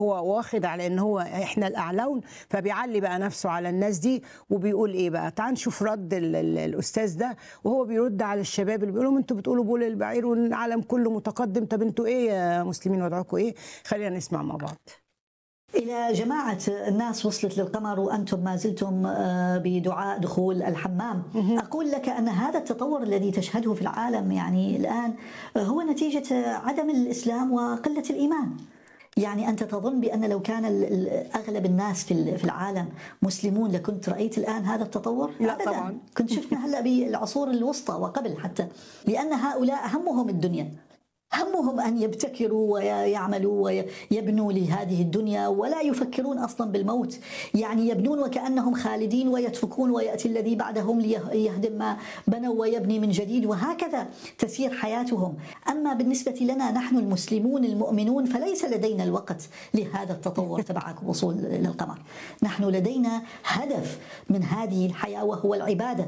هو واخد على ان هو احنا الاعلون فبيعلي بقى نفسه على الناس دي وبيقول ايه بقى تعال نشوف رد ال- ال- الاستاذ ده وهو بيرد على الشباب اللي بيقولوا انتوا بتقولوا بول البعير والعالم كله متقدم طب انتوا ايه يا مسلمين وضعكم ايه خلينا نسمع مع بعض إلى جماعة الناس وصلت للقمر وأنتم ما زلتم آه، بدعاء دخول الحمام أقول لك أن هذا التطور الذي تشهده في العالم يعني الآن آه، هو نتيجة آه، عدم الإسلام وقلة الإيمان يعني أنت تظن بأن لو كان ال- ال- أغلب الناس في ال- في العالم مسلمون لكنت رأيت الآن هذا التطور؟ لا أبداً. طبعاً. كنت شفنا هلا بالعصور الوسطى وقبل حتى لأن هؤلاء همهم الدنيا همهم أن يبتكروا ويعملوا ويبنوا لهذه الدنيا ولا يفكرون أصلا بالموت يعني يبنون وكأنهم خالدين ويتركون ويأتي الذي بعدهم ليهدم ما بنوا ويبني من جديد وهكذا تسير حياتهم أما بالنسبة لنا نحن المسلمون المؤمنون فليس لدينا الوقت لهذا التطور تبع الوصول للقمر نحن لدينا هدف من هذه الحياة وهو العبادة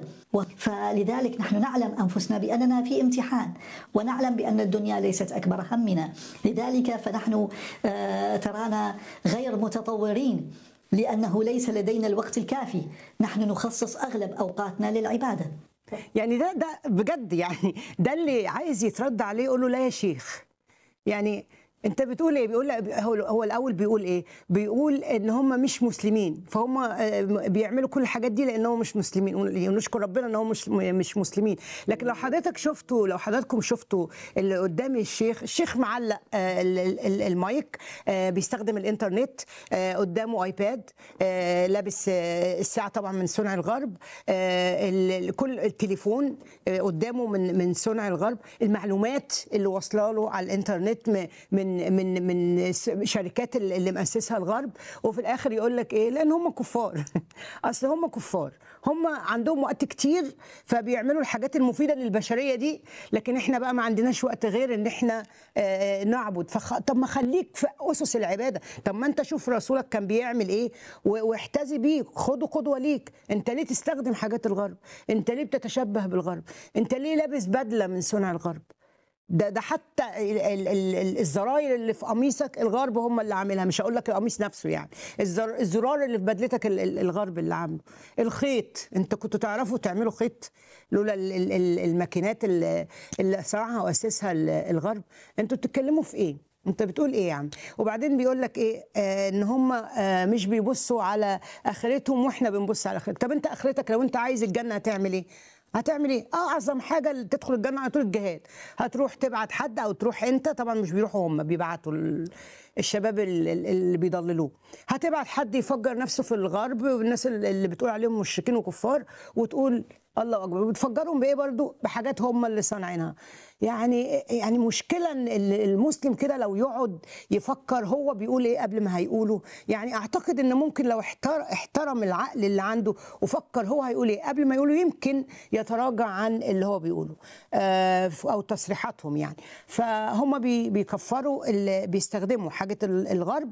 فلذلك نحن نعلم أنفسنا بأننا في امتحان ونعلم بأن الدنيا ليست أكبر همنا لذلك فنحن آه، ترانا غير متطورين لأنه ليس لدينا الوقت الكافي نحن نخصص أغلب أوقاتنا للعبادة يعني ده ده بجد يعني ده اللي عايز يترد عليه يقول له لا يا شيخ يعني انت بتقول ايه بيقول هو هو الاول بيقول ايه بيقول ان هم مش مسلمين فهم آه، بيعملوا كل الحاجات دي لانهم مش مسلمين ونشكر ربنا ان هم مش مش مسلمين لكن لو حضرتك شفتوا لو حضراتكم شفتوا اللي قدام الشيخ الشيخ معلق آه، ال- ال- ال- المايك آه، بيستخدم الانترنت آه، قدامه ايباد آه، لابس آه، الساعه طبعا من صنع الغرب آه، ال- ال- كل التليفون آه، قدامه من من صنع الغرب المعلومات اللي واصله له على الانترنت م- من من من س- شركات اللي اللي مؤسسها الغرب وفي الاخر يقول لك ايه لان هم كفار اصل هم كفار هم عندهم وقت كتير فبيعملوا الحاجات المفيده للبشريه دي لكن احنا بقى ما عندناش وقت غير ان احنا آه، نعبد فخ... طب ما خليك في اسس العباده طب ما انت شوف رسولك كان بيعمل ايه و- واحتذي بيه خده قدوه ليك انت ليه تستخدم حاجات الغرب انت ليه بتتشبه بالغرب انت ليه لابس بدله من صنع الغرب ده ده حتى ال- ال- ال- ال- الزراير اللي في قميصك الغرب هم اللي عاملها مش هقول لك القميص نفسه يعني الزر الزرار اللي في بدلتك ال- ال- الغرب اللي عامله الخيط انت كنتوا تعرفوا تعملوا خيط لولا ال- ال- ال- الماكينات اللي اللي صنعها واسسها ال- الغرب انتوا بتتكلموا في ايه انت بتقول ايه يا عم وبعدين بيقول لك ايه آه ان هم آه مش بيبصوا على اخرتهم واحنا بنبص على اخرتك طب انت اخرتك لو انت عايز الجنه هتعمل ايه هتعمل ايه؟ اعظم حاجه اللي تدخل الجنه على طول الجهاد، هتروح تبعت حد او تروح انت طبعا مش بيروحوا هم بيبعتوا ال- الشباب ال- ال- اللي بيضللوه، هتبعت حد يفجر نفسه في الغرب والناس اللي اللي بتقول عليهم مشركين وكفار وتقول الله اكبر بتفجرهم بايه برضو؟ بحاجات هم اللي صانعينها. يعني يعني مشكله ان ال- المسلم كده لو يقعد يفكر هو بيقول ايه قبل ما هيقوله، يعني اعتقد ان ممكن لو احتر احترم العقل اللي عنده وفكر هو هيقول ايه قبل ما يقوله يمكن يتراجع عن اللي هو بيقوله آه، او تصريحاتهم يعني فهم بي- بيكفروا اللي بيستخدموا حاجه ال- الغرب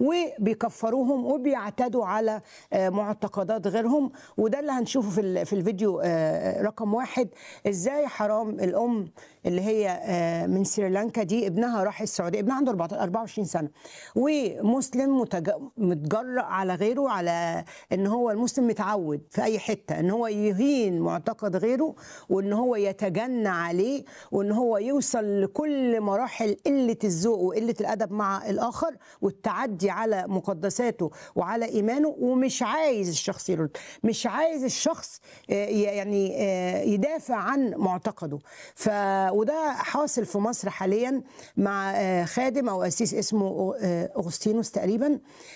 وبيكفروهم وبيعتدوا على آه، معتقدات غيرهم وده اللي هنشوفه في ال- في الفيديو آه، رقم واحد ازاي حرام الام اللي هي آه، من سريلانكا دي ابنها راح السعوديه ابنها عنده 14 24 سنه ومسلم متج- متجرأ على غيره على ان هو المسلم متعود في اي حته ان هو يهين معتقد غيره وان هو يتجنى عليه وان هو يوصل لكل مراحل قله الذوق وقله الادب مع الاخر والتعدي على مقدساته وعلى ايمانه ومش عايز الشخص يرد مش عايز الشخص آه، يعني آه، يدافع عن معتقده ف وده حاصل في مصر حاليا مع آه، خادم او قسيس اسمه آه، اغسطينوس تقريبا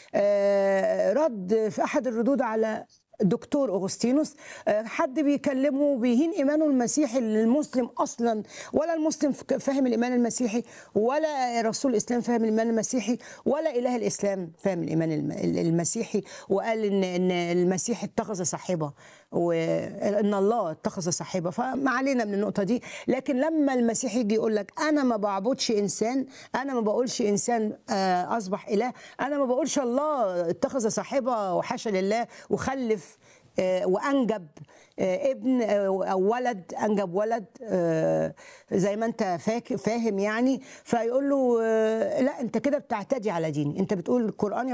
آه، رد في احد الردود على دكتور اغسطينوس آه، حد بيكلمه بيهين ايمانه المسيحي للمسلم اصلا ولا المسلم ف- فاهم الايمان المسيحي ولا رسول الاسلام فاهم الايمان المسيحي ولا اله الاسلام فاهم الايمان الم- المسيحي وقال ان ان المسيح اتخذ صاحبه وان الله اتخذ صاحبه فما علينا من النقطه دي لكن لما المسيح يجي يقول لك انا ما بعبدش انسان انا ما بقولش انسان آه، اصبح اله انا ما بقولش الله اتخذ صاحبه وحاشا لله وخلف آه، وانجب آه، ابن آه، او ولد انجب ولد آه، زي ما انت فاك- فاهم يعني فيقول له آه، لا انت كده بتعتدي على ديني انت بتقول القران